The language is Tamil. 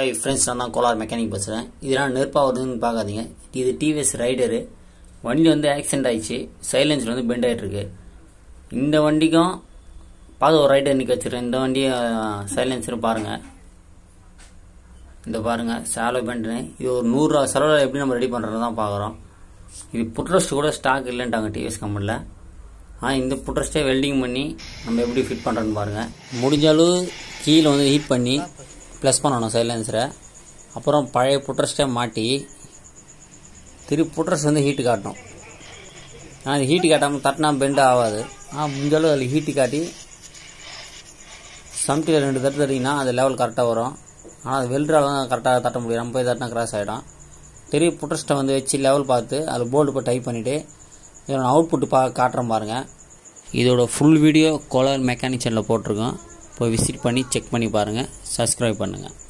ஹாய் ஃப்ரெண்ட்ஸ் நான் தான் கோலார் மெக்கானிக் பேசுகிறேன் இதெல்லாம் நெருப்பாகுதுன்னு பார்க்காதீங்க இது டிவிஎஸ் ரைடரு வண்டி வந்து ஆக்சிடென்ட் ஆயிடுச்சு சைலன்ஸில் வந்து பெண்ட் ஆகிட்டுருக்கு இந்த வண்டிக்கும் பார்த்து ஒரு ரைடர் நிற்க வச்சுருக்கேன் இந்த வண்டி சைலன்ஸரும் பாருங்கள் இந்த பாருங்கள் சேலை பெண்ட்னு இது ஒரு நூறுரூவா செலவில் எப்படி நம்ம ரெடி பண்ணுறது தான் பார்க்குறோம் இது புட்ரஸ்ட் கூட ஸ்டாக் இல்லைன்ட்டாங்க டிவிஎஸ் கம்பெனியில் ஆனால் இந்த புட்ரஸ்ட்டே வெல்டிங் பண்ணி நம்ம எப்படி ஃபிட் பண்ணுறோன்னு பாருங்கள் முடிஞ்ச அளவு கீழே வந்து ஹீட் பண்ணி ப்ளஸ் பண்ணணும் சைலன்சரை அப்புறம் பழைய புட்ரஸ்ட்டே மாட்டி திருப்பி புட்ரஸ் வந்து ஹீட்டு காட்டணும் ஆனால் அது ஹீட்டு காட்டாமல் தட்டினா பெண்ட் ஆகாது ஆனால் முடிஞ்ச அளவு அதில் ஹீட்டு காட்டி சம்டியில் ரெண்டு தட்டு தட்டிங்கன்னா அது லெவல் கரெக்டாக வரும் ஆனால் அது வெல்ட்ரால் தான் கரெக்டாக தட்ட முடியும் நம்ம போய் தட்டினா கிராஸ் ஆகிடும் திருப்பி புட்ரஸ்ட்டை வந்து வச்சு லெவல் பார்த்து அதில் போல்டு போய் டைப் பண்ணிவிட்டு இதோட அவுட்புட்டு பா காட்டுறேன் பாருங்கள் இதோட ஃபுல் வீடியோ கோலார் மெக்கானிக் சேனலில் போட்டிருக்கோம் போய் விசிட் பண்ணி செக் பண்ணி பாருங்கள் சப்ஸ்கிரைப் பண்ணுங்கள்